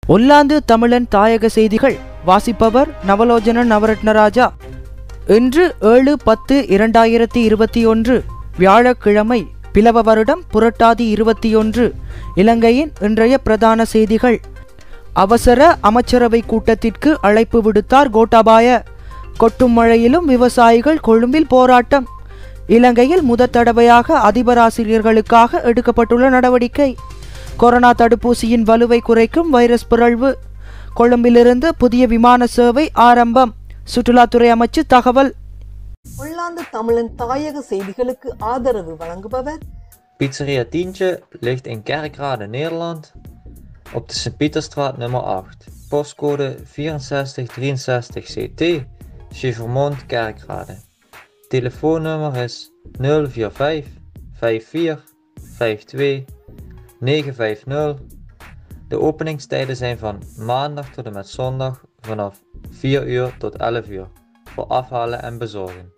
ஒல்லாந்து தமிழன் தாயக செய்திகள் வாசிப்பவர் நவலோஜன நவரத்னராஜா இன்று ஏழு பத்து இரண்டாயிரத்தி இருபத்தி ஒன்று வியாழக்கிழமை பிளவ வருடம் புரட்டாதி இருபத்தி ஒன்று இலங்கையின் இன்றைய பிரதான செய்திகள் அவசர அமைச்சரவை கூட்டத்திற்கு அழைப்பு விடுத்தார் கோட்டாபாய கொட்டும் மழையிலும் விவசாயிகள் கொழும்பில் போராட்டம் இலங்கையில் முதற் தடவையாக அதிபராசிரியர்களுக்காக எடுக்கப்பட்டுள்ள நடவடிக்கை கொரோனா தடுப்பூசியின் வலுவை குறைக்கும் வைரஸ் பிறழ்வு கொழும்பிலிருந்து புதிய விமான சேவை ஆரம்பம் சுற்றுலாத்துறை அமைச்சு தகவல் ஒல்லாந்து தமிழன் தாயக செய்திகளுக்கு ஆதரவு வழங்குபவர் Pizzeria Tientje ligt in Kerkrade, Nederland, op de Sint-Pieterstraat nummer 8. Postcode 6463 CT, Chevermond, Kerkrade. Telefoonnummer is 045 54 52 950. De openingstijden zijn van maandag tot en met zondag vanaf 4 uur tot 11 uur voor afhalen en bezorgen.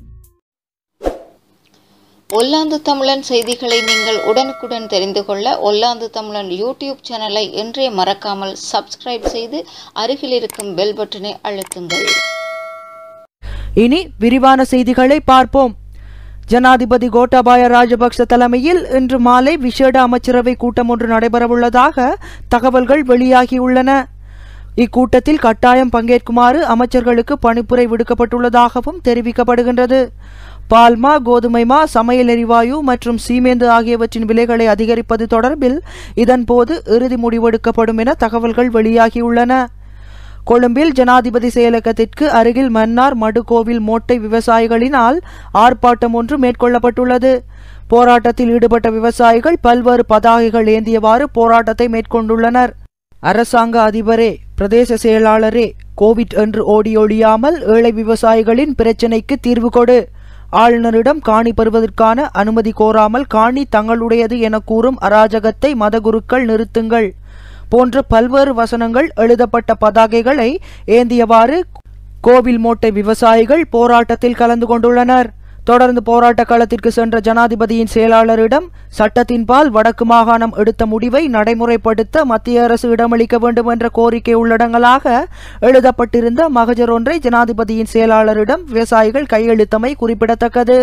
ஒல்லாந்து தமிழன் செய்திகளை நீங்கள் உடனுக்குடன் தெரிந்து கொள்ள ஒல்லாந்து தமிழன் YouTube சேனலை இன்றே மறக்காமல் சப்ஸ்கிரைப் செய்து அருகில் இருக்கும் பெல் பட்டனை அழுத்துங்கள் இனி விரிவான செய்திகளை பார்ப்போம் ஜனாதிபதி கோட்டாபாய ராஜபக்ச தலைமையில் இன்று மாலை விசேட அமைச்சரவை கூட்டம் ஒன்று நடைபெறவுள்ளதாக தகவல்கள் வெளியாகியுள்ளன இக்கூட்டத்தில் கட்டாயம் பங்கேற்குமாறு அமைச்சர்களுக்கு பணிப்புரை விடுக்கப்பட்டுள்ளதாகவும் தெரிவிக்கப்படுகின்றது பால்மா கோதுமைமா சமையல் எரிவாயு மற்றும் சீமேந்து ஆகியவற்றின் விலைகளை அதிகரிப்பது தொடர்பில் இதன்போது இறுதி முடிவெடுக்கப்படும் என தகவல்கள் வெளியாகியுள்ளன கொழும்பில் ஜனாதிபதி செயலகத்திற்கு அருகில் மன்னார் மடுகோவில் மோட்டை விவசாயிகளினால் ஆர்ப்பாட்டம் ஒன்று மேற்கொள்ளப்பட்டுள்ளது போராட்டத்தில் ஈடுபட்ட விவசாயிகள் பல்வேறு பதாகைகள் ஏந்தியவாறு போராட்டத்தை மேற்கொண்டுள்ளனர் அரசாங்க அதிபரே பிரதேச செயலாளரே கோவிட் என்று ஓடி ஒழியாமல் ஏழை விவசாயிகளின் பிரச்சினைக்கு தீர்வு கொடு ஆளுநரிடம் காணி பெறுவதற்கான அனுமதி கோராமல் காணி தங்களுடையது என கூறும் அராஜகத்தை மதகுருக்கள் நிறுத்துங்கள் போன்ற பல்வேறு வசனங்கள் எழுதப்பட்ட பதாகைகளை ஏந்தியவாறு கோவில் மோட்டை விவசாயிகள் போராட்டத்தில் கலந்து கொண்டுள்ளனர் தொடர்ந்து போராட்ட களத்திற்கு சென்ற ஜனாதிபதியின் செயலாளரிடம் சட்டத்தின்பால் வடக்கு மாகாணம் எடுத்த முடிவை நடைமுறைப்படுத்த மத்திய அரசு இடமளிக்க வேண்டும் என்ற கோரிக்கை உள்ளடங்கலாக எழுதப்பட்டிருந்த மகஜர் ஒன்றை ஜனாதிபதியின் செயலாளரிடம் விவசாயிகள் கையெழுத்தமை குறிப்பிடத்தக்கது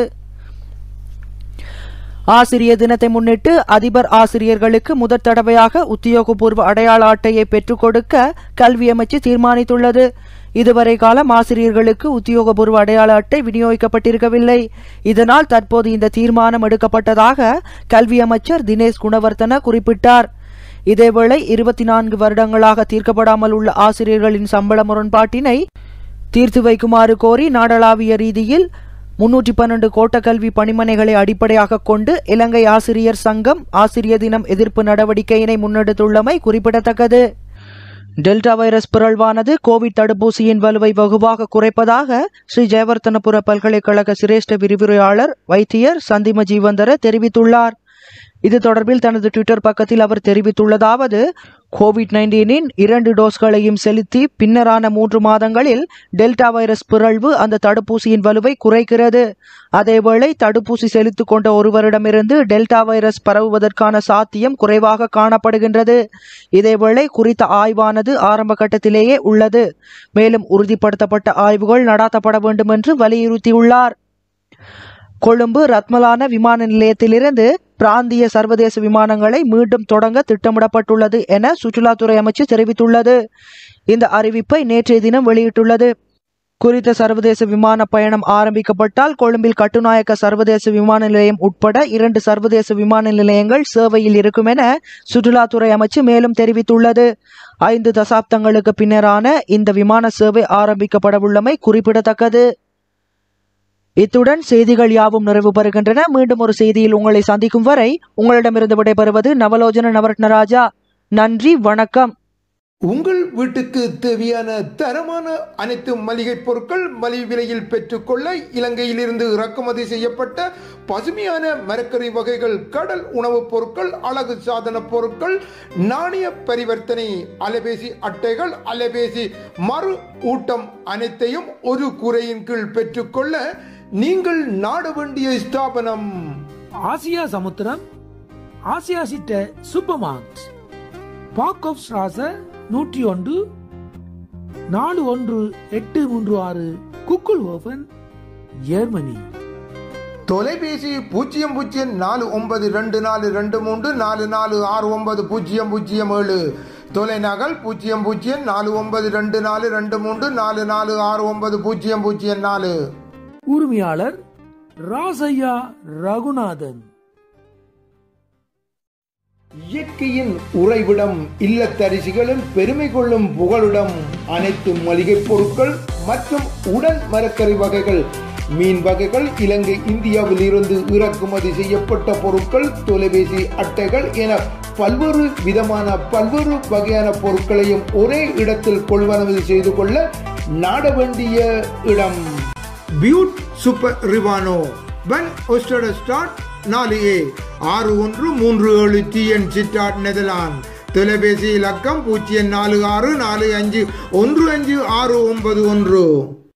ஆசிரியர் தினத்தை முன்னிட்டு அதிபர் ஆசிரியர்களுக்கு முதற் தடவையாக உத்தியோகபூர்வ அடையாள அட்டையை பெற்றுக் கொடுக்க கல்வி அமைச்சு தீர்மானித்துள்ளது இதுவரை காலம் ஆசிரியர்களுக்கு உத்தியோகபூர்வ அடையாள அட்டை விநியோகிக்கப்பட்டிருக்கவில்லை இதனால் தற்போது இந்த தீர்மானம் எடுக்கப்பட்டதாக கல்வி அமைச்சர் தினேஷ் குணவர்த்தன குறிப்பிட்டார் இதேவேளை இருபத்தி நான்கு வருடங்களாக தீர்க்கப்படாமல் உள்ள ஆசிரியர்களின் சம்பள முரண்பாட்டினை தீர்த்து வைக்குமாறு கோரி நாடளாவிய ரீதியில் முன்னூற்றி பன்னெண்டு கோட்டக்கல்வி பணிமனைகளை அடிப்படையாக கொண்டு இலங்கை ஆசிரியர் சங்கம் ஆசிரியர் தினம் எதிர்ப்பு நடவடிக்கையினை முன்னெடுத்துள்ளமை குறிப்பிடத்தக்கது டெல்டா வைரஸ் பிறழ்வானது கோவிட் தடுப்பூசியின் வலுவை வெகுவாக குறைப்பதாக ஸ்ரீ ஜெயவர்த்தனபுர பல்கலைக்கழக சிரேஷ்ட விரிவுரையாளர் வைத்தியர் சந்திம ஜீவந்தர தெரிவித்துள்ளார் இது தொடர்பில் தனது ட்விட்டர் பக்கத்தில் அவர் தெரிவித்துள்ளதாவது கோவிட் நைன்டீனின் இரண்டு டோஸ்களையும் செலுத்தி பின்னரான மூன்று மாதங்களில் டெல்டா வைரஸ் பிறழ்வு அந்த தடுப்பூசியின் வலுவை குறைக்கிறது அதேவேளை தடுப்பூசி செலுத்திக் கொண்ட ஒருவரிடமிருந்து டெல்டா வைரஸ் பரவுவதற்கான சாத்தியம் குறைவாக காணப்படுகின்றது இதேவேளை குறித்த ஆய்வானது ஆரம்ப கட்டத்திலேயே உள்ளது மேலும் உறுதிப்படுத்தப்பட்ட ஆய்வுகள் நடாத்தப்பட வேண்டும் என்று வலியுறுத்தியுள்ளார் கொழும்பு ரத்மலான விமான நிலையத்திலிருந்து பிராந்திய சர்வதேச விமானங்களை மீண்டும் தொடங்க திட்டமிடப்பட்டுள்ளது என சுற்றுலாத்துறை அமைச்சு தெரிவித்துள்ளது இந்த அறிவிப்பை நேற்றைய தினம் வெளியிட்டுள்ளது குறித்த சர்வதேச விமான பயணம் ஆரம்பிக்கப்பட்டால் கொழும்பில் கட்டுநாயக்க சர்வதேச விமான நிலையம் உட்பட இரண்டு சர்வதேச விமான நிலையங்கள் சேவையில் இருக்கும் என சுற்றுலாத்துறை அமைச்சு மேலும் தெரிவித்துள்ளது ஐந்து தசாப்தங்களுக்கு பின்னரான இந்த விமான சேவை ஆரம்பிக்கப்படவுள்ளமை குறிப்பிடத்தக்கது இத்துடன் செய்திகள் யாவும் நிறைவு பெறுகின்றன மீண்டும் ஒரு செய்தியில் உங்களை சந்திக்கும் வரை உங்களிடமிருந்து விடைபெறுவது நவலோஜன நவரத்னராஜா நன்றி வணக்கம் உங்கள் வீட்டுக்கு தேவையான தரமான அனைத்து மளிகை பொருட்கள் மலிவு விலையில் பெற்றுக்கொள்ள இலங்கையிலிருந்து இறக்குமதி செய்யப்பட்ட பசுமையான மரக்கறி வகைகள் கடல் உணவுப் பொருட்கள் அழகு சாதன பொருட்கள் நாணய பரிவர்த்தனை அலைபேசி அட்டைகள் அலைபேசி மறு ஊட்டம் அனைத்தையும் ஒரு குறையின் கீழ் பெற்றுக்கொள்ள நீங்கள் நாட வேண்டிய ஸ்தாபனம் ஆசியா சமுத்திரம் ஆசியா சிட்ட சூப்பர் மார்க்ஸ் பார்க் ஆஃப் ஸ்ராச நூற்றி ஒன்று நாலு ஒன்று எட்டு மூன்று ஆறு குக்குள் ஓபன் ஜெர்மனி தொலைபேசி பூஜ்ஜியம் பூஜ்ஜியம் நாலு ஒன்பது ரெண்டு நாலு ரெண்டு மூன்று நாலு நாலு ஆறு ஒன்பது பூஜ்ஜியம் பூஜ்ஜியம் ஏழு தொலைநகல் பூஜ்ஜியம் பூஜ்ஜியம் நாலு ஒன்பது ரெண்டு நாலு ரெண்டு மூன்று நாலு நாலு ஆறு ஒன்பது பூஜ்ஜியம் பூஜ்ஜியம் நாலு உரிமையாளர் ராசையா ரகுநாதன் இயற்கையின் உறைவிடம் இல்லத்தரிசிகளின் பெருமை கொள்ளும் புகழுடம் அனைத்து மளிகைப் பொருட்கள் மற்றும் உடன் மரக்கறி வகைகள் மீன் வகைகள் இலங்கை இந்தியாவில் இருந்து இறக்குமதி செய்யப்பட்ட பொருட்கள் தொலைபேசி அட்டைகள் என பல்வேறு விதமான பல்வேறு வகையான பொருட்களையும் ஒரே இடத்தில் கொள்வனவு செய்து கொள்ள நாட வேண்டிய இடம் பியூட் சூப்பர் ரிவானோ பன் ஒஸ்டட ஸ்டார்ட் நாலு ஏ ஆறு ஒன்று மூன்று ஏழு டிஎன் சிட்டாட் நெதர்லாந்து தொலைபேசி இலக்கம் பூஜ்ஜியம் நாலு ஆறு நாலு அஞ்சு ஒன்று அஞ்சு ஆறு ஒன்பது ஒன்று